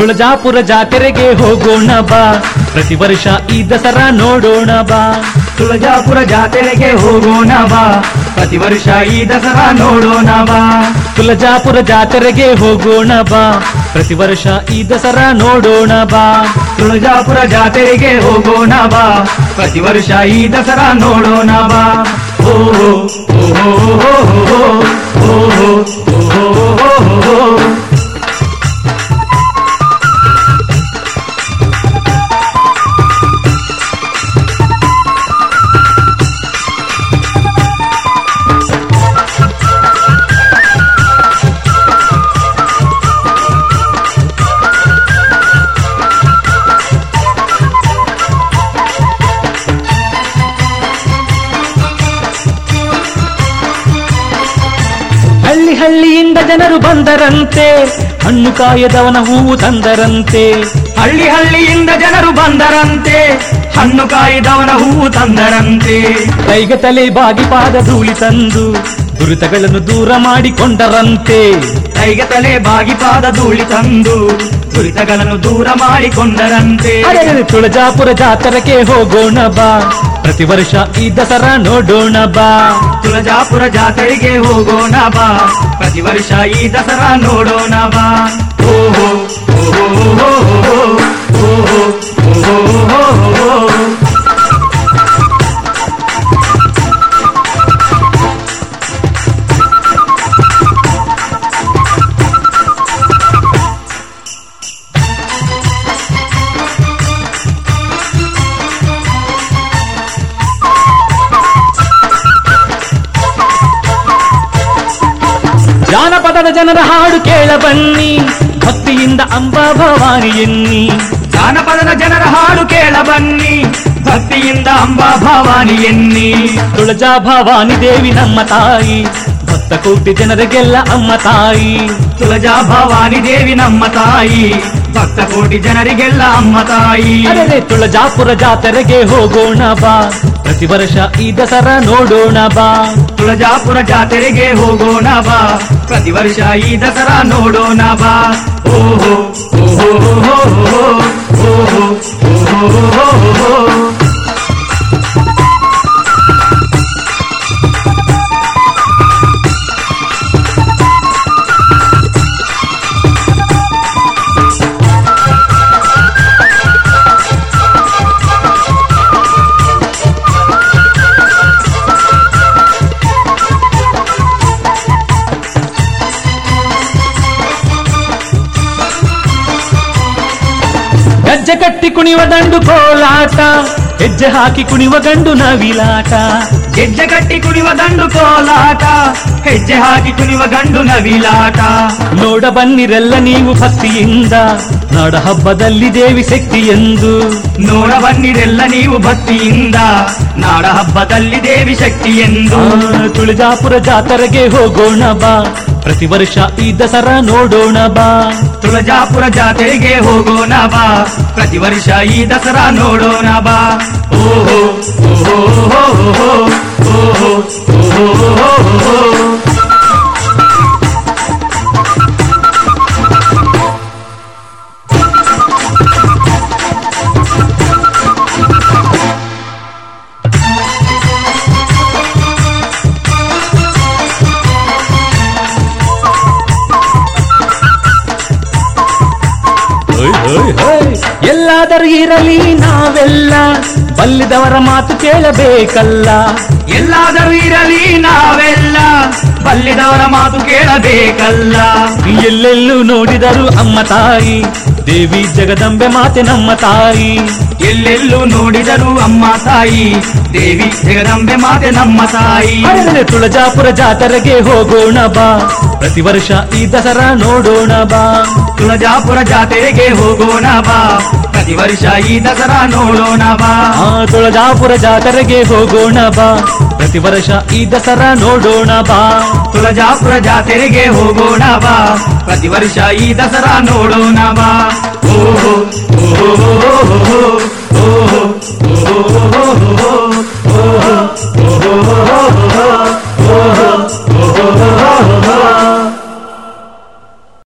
ತುಳಜಾಪುರ ಜಾತ್ರೆಗೆ ಹೋಗೋಣ ಬಾ ಪ್ರತಿ ವರ್ಷ ಈ ದಸರಾ ನೋಡೋಣ ಬಾ ತುಳಜಾಪುರ ಜಾತ್ರೆಗೆ ಹೋಗೋಣ ಬಾ ಪ್ರತಿ ವರ್ಷ ಈ ದಸರಾ ನೋಡೋಣ ಬಾ ತುಳಜಾಪುರ ಜಾತ್ರೆಗೆ ಹೋಗೋಣ ಬಾ ಪ್ರತಿ ವರ್ಷ ಈ ದಸರಾ ನೋಡೋಣ ಬಾ ತುಳಜಾಪುರ ಜಾತ್ರೆಗೆ ಹೋಗೋಣ ಬಾ ಪ್ರತಿ ವರ್ಷ ಈ ದಸರಾ ನೋಡೋಣ ಬಾ ಓ ಹೋ, ಓ ಹೋ, ಹೋ, ಹೋ, ಹೋ, ಓ ಹೋ, ಓ ಹೋ, ಹೋ, ಹೋ, ಹೋ. ಹಳ್ಳಿ ಹಳ್ಳಿಯಿಂದ ಜನರು ಬಂದರಂತೆ ಹಣ್ಣು ಕಾಯದವನ ಹೂವು ತಂದರಂತೆ ಹಳ್ಳಿ ಹಳ್ಳಿಯಿಂದ ಜನರು ಬಂದರಂತೆ ಹಣ್ಣು ಕಾಯ್ದವನ ಹೂವು ತಂದರಂತೆ ಕೈಗ ತಲೆ ಬಾಗಿ ಪಾದ ಧೂಳಿ ತಂದು ದುರಿತಗಳನ್ನು ದೂರ ಮಾಡಿಕೊಂಡರಂತೆ ಕೈಗೆ ತಲೆ ಬಾಗಿ ಪಾದ ಧೂಳಿ ತಂದು ದುರಿತಗಳನ್ನು ದೂರ ಮಾಡಿಕೊಂಡರಂತೆ ಅರೆ ತುಳಜಾಪುರ ಜಾತ್ರೆಗೆ ಹೋಗೋಣ ಬಾ ಪ್ರತಿ ವರ್ಷ ಈ ದಸರಾ ನೋಡೋಣ ಬಾ ತುಳಜಾಪುರ ಜಾತ್ರೆಗೆ ಹೋಗೋಣ ಬಾ ಪ್ರತಿ ವರ್ಷ ಈ ದಸರಾ ನೋಡೋಣ ಬಾ ಓಹೋ ಓಹೋ ಓಹೋ ಓಹೋ ಓಹೋ ಓಹೋ ಜಾನಪದದ ಜನರ ಹಾಡು ಕೇಳ ಬನ್ನಿ ಭಕ್ತಿಯಿಂದ ಅಂಬಾ ಭವಾನಿ ಎನ್ನಿ ಜಾನಪದದ ಜನರ ಹಾಡು ಕೇಳ ಬನ್ನಿ ಭಕ್ತಿಯಿಂದ ಅಂಬಾ ಭವಾನಿ ಎನ್ನಿ ತುಳಜಾ ಭವಾನಿ ದೇವಿ ನಮ್ಮ ತಾಯಿ ಭಕ್ತ ಕೋಟಿ ಜನರಿಗೆಲ್ಲ ಅಮ್ಮ ತಾಯಿ ತುಳಜಾ ಭವಾನಿ ದೇವಿ ನಮ್ಮ ತಾಯಿ ಭಕ್ತ ಕೋಟಿ ಜನರಿಗೆಲ್ಲ ಅಮ್ಮ ತಾಯಿ ಅರೆ ತುಳಜಾಪುರ ಜಾತ್ರೆಗೆ ಹೋಗೋಣ ಬಾ ಪ್ರತಿ ವರ್ಷ ಈ ದಸರಾ ನೋಡೋಣ ಬಾ ತುಳಜಾಪುರ ಜಾತ್ರೆಗೆ ಹೋಗೋಣ ಬಾ ಪ್ರತಿ ವರ್ಷ ಈ ದಸರಾ ನೋಡೋಣ ಬಾ ಓಹೋ ಓಹೋ ಓಹೋ ಓಹೋ ಓಹೋ ಓಹೋ ಗಜ್ಜೆ ಕಟ್ಟಿ ಕುಣಿವ ದಂಡು ಕೋಲಾಟ ಹೆಜ್ಜೆ ಹಾಕಿ ಕುಣಿವ ಗಂಡು ನವಿಲಾಟ ಗೆಜ್ಜೆ ಕಟ್ಟಿ ಕುಣಿವ ದಂಡು ಕೋಲಾಟ ಹೆಜ್ಜೆ ಹಾಕಿ ಕುಣಿವ ಗಂಡು ನವಿಲಾಟ ನೋಡ ಬನ್ನಿರೆಲ್ಲ ನೀವು ಭಕ್ತಿಯಿಂದ ನಾಡ ಹಬ್ಬದಲ್ಲಿ ದೇವಿ ಶಕ್ತಿ ಎಂದು ನೋಡ ಬನ್ನಿರೆಲ್ಲ ನೀವು ಭಕ್ತಿಯಿಂದ ನಾಡ ಹಬ್ಬದಲ್ಲಿ ದೇವಿ ಶಕ್ತಿ ಎಂದು ಆ, ತುಳಜಾಪುರ ಜಾತ್ರೆಗೆ ಹೋಗೋಣ ಬಾ ಪ್ರತಿ ವರ್ಷ ಈ ದಸರಾ ನೋಡೋಣ ಬಾ ತುಳಜಾಪುರ ಜಾತ್ರೆಗೆ ಹೋಗೋಣ ಬಾ ಪ್ರತಿ ವರ್ಷ ಈ ದಸರಾ ನೋಡೋಣ ಬಾ ಓಹೋ ಓಹೋ ಓಹೋ ಓಹೋ ಓಹೋ ಓಹೋ ಎಲ್ಲಾದರೂ ಇರಲಿ ನಾವೆಲ್ಲ ಬಲ್ಲಿದವರ ಮಾತು ಕೇಳಬೇಕಲ್ಲ ಎಲ್ಲಾದರೂ ಇರಲಿ ನಾವೆಲ್ಲ ಬಲ್ಲಿದವರ ಮಾತು ಕೇಳಬೇಕಲ್ಲ ಎಲ್ಲೆಲ್ಲೂ ನೋಡಿದರು ಅಮ್ಮ ತಾಯಿ ದೇವಿ ಜಗದಂಬೆ ಮಾತೆ ನಮ್ಮ ತಾಯಿ ಎಲ್ಲೆಲ್ಲೂ ನೋಡಿದರು ಅಮ್ಮ ತಾಯಿ ದೇವಿ ಜಗದಂಬೆ ಮಾತೆ ನಮ್ಮ ತಾಯಿ ಅರೆ ತುಳಜಾಪುರ ಜಾತ್ರೆಗೆ ಹೋಗೋಣ ಬಾ ಪ್ರತಿ ವರ್ಷ ಈ ದಸರಾ ನೋಡೋಣ ಬಾ ತುಳಜಾಪುರ ಜಾತ್ರೆಗೆ ಹೋಗೋಣ ಬಾ ಪ್ರತಿ ವರ್ಷ ಈ ದಸರಾ ನೋಡೋಣ ಬಾ ಆ ತುಳಜಾಪುರ ಜಾತ್ರೆಗೆ ಹೋಗೋಣ ಬಾ ಪ್ರತಿ ವರ್ಷ ಈ ದಸರಾ ನೋಡೋಣ ಬಾ ತುಳಜಾಪುರ ಜಾತ್ರೆಗೆ ಹೋಗೋಣ ಬಾ ಪ್ರತಿ ವರ್ಷ ಈ ದಸರಾ ನೋಡೋಣ ಬಾ ಓಹೋ ಓಹೋ ಓಹೋ ಓಹೋ ಓಹೋ ಓಹೋ ಓಹೋ ಓಹೋ